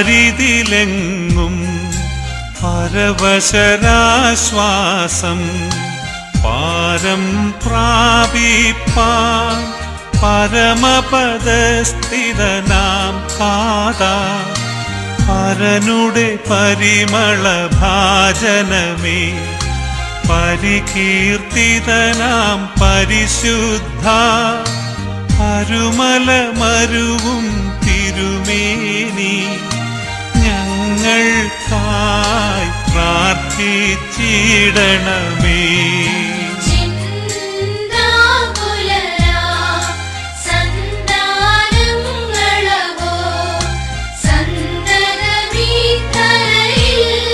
പരിതിലെങ്ങും പരവശരാശ്വാസം പാരം പ്രാപിപ്പാൻ പരമപദസ്ഥിതനാം കാതാ പരനുടെ പരിമള ഭാജനമേ പരികീർത്തിതനാം പരിശുദ്ധ പരുമല മരുവും തിരുമേനി ഞങ്ങൾക്കായി പ്രാർത്ഥിച്ചിടണമേ ചിന്താകുലരാ സന്താനങ്ങളവോ സന്തതമീത്തരയിൽ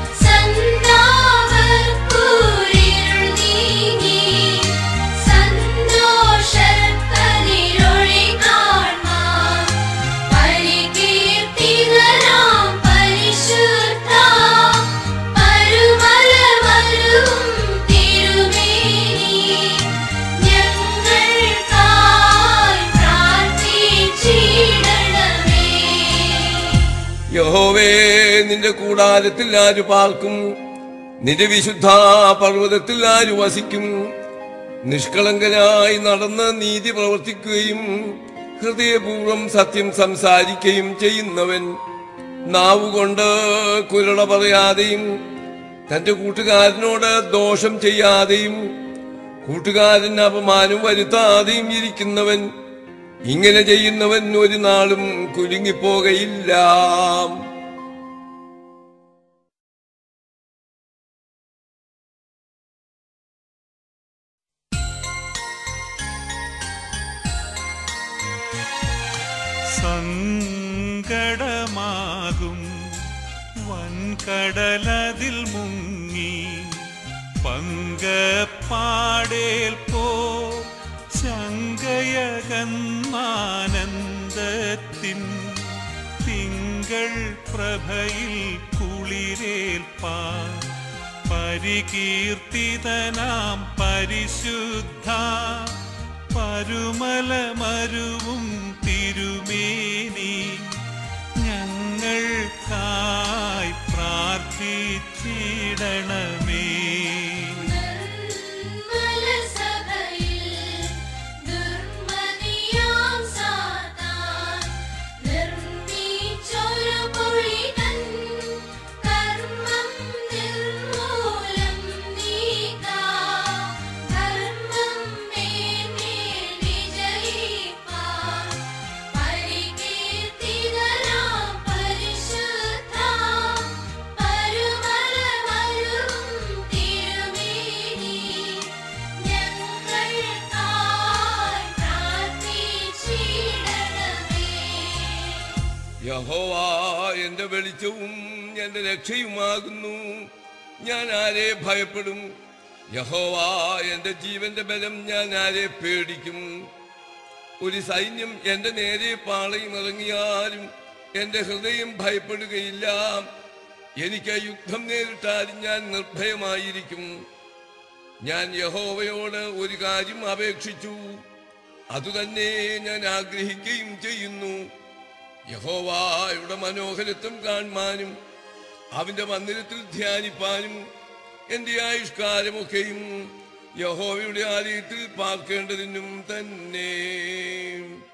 സന്താവർക്കുരിരുൾ നീങ്ങി സന്തോഷക്കതിരൊളി കാൺമാൻ പരികീർത്തിതനാം പരിശുദ്ധ പരുമലവരും തിരുമേനി ഞങ്ങൾക്കായി പ്രാർത്ഥിച്ചിടണമേ യഹോവേ നിന്റെ കൂടാരത്തിൽ ആര് പാർക്കും നിന്റെ വിശുദ്ധ പർവ്വതത്തിൽ ആര് വസിക്കും നിഷ്കളങ്കനായി നടന്ന് നീതി പ്രവർത്തിക്കുകയും ഹൃദയപൂർവ്വം സത്യം സംസാരിക്കുകയും ചെയ്യുന്നവൻ നാവുകൊണ്ട് കുരള പറയാതെയും തന്റെ കൂട്ടുകാരനോട് ദോഷം ചെയ്യാതെയും കൂട്ടുകാരന് അപമാനം വരുത്താതെയും ഇരിക്കുന്നവൻ ഇങ്ങനെ ചെയ്യുന്നവൻ ഒരു നാളും കുലുങ്ങിപ്പോകയില്ല സങ്കടമാകും വൻകടലതിൽ മുങ്ങി പങ്കപ്പാടേൽ പോ ശങ്കയകന്മാനന്ദത്തിൻ തിങ്കൾ പ്രഭയിൽ കുളിരേൽപ്പാൻ പരികീർത്തിതനാം പരിശുദ്ധ പരുമലമരുവും തിരുമേനി ഞങ്ങൾക്കായി പ്രാർത്ഥിച്ചിടണമേ നിർമ്മലസഭയിൽ ദുർമതിയാം സാത്താൻ നിർമ്മിച്ചൊരു പൊഴിതൻ കർമ്മം നിർമൂലം നീക്കാം ധർമ്മം മേന്മേൽ വിജയിപ്പാൻ പരികീർത്തിതനാം പരിശുദ്ധ പരുമലവരും തിരുമേനി ഞങ്ങൾക്കായി പ്രാർത്ഥിച്ചിടണമേ യഹോവ എന്റെ വെളിച്ചവും എന്റെ രക്ഷയുമാകുന്നു ഞാൻ ആരെ ഭയപ്പെടും യഹോവ എന്റെ ജീവന്റെ ബലം ഞാൻ ആരെ പേടിക്കും ഒരു സൈന്യം എന്റെ നേരെ പാളയും ഇറങ്ങിയാലും എന്റെ ഹൃദയം ഭയപ്പെടുകയില്ല എനിക്ക് യുദ്ധം നേരിട്ടാലും ഞാൻ നിർഭയമായിരിക്കും ഞാൻ യഹോവയോട് ഒരു കാര്യം അപേക്ഷിച്ചു അതുതന്നെ ഞാൻ ആഗ്രഹിക്കുകയും ചെയ്യുന്നു യഹോവായുടെ മനോഹരത്വം കാണുവാനും അവന്റെ മന്ദിരത്തിൽ ധ്യാനിപ്പാനും എന്റെ ആയുഷ്കാലമൊക്കെയും യഹോവയുടെ ആലയത്തിൽ പാർക്കേണ്ടതിനും തന്നെ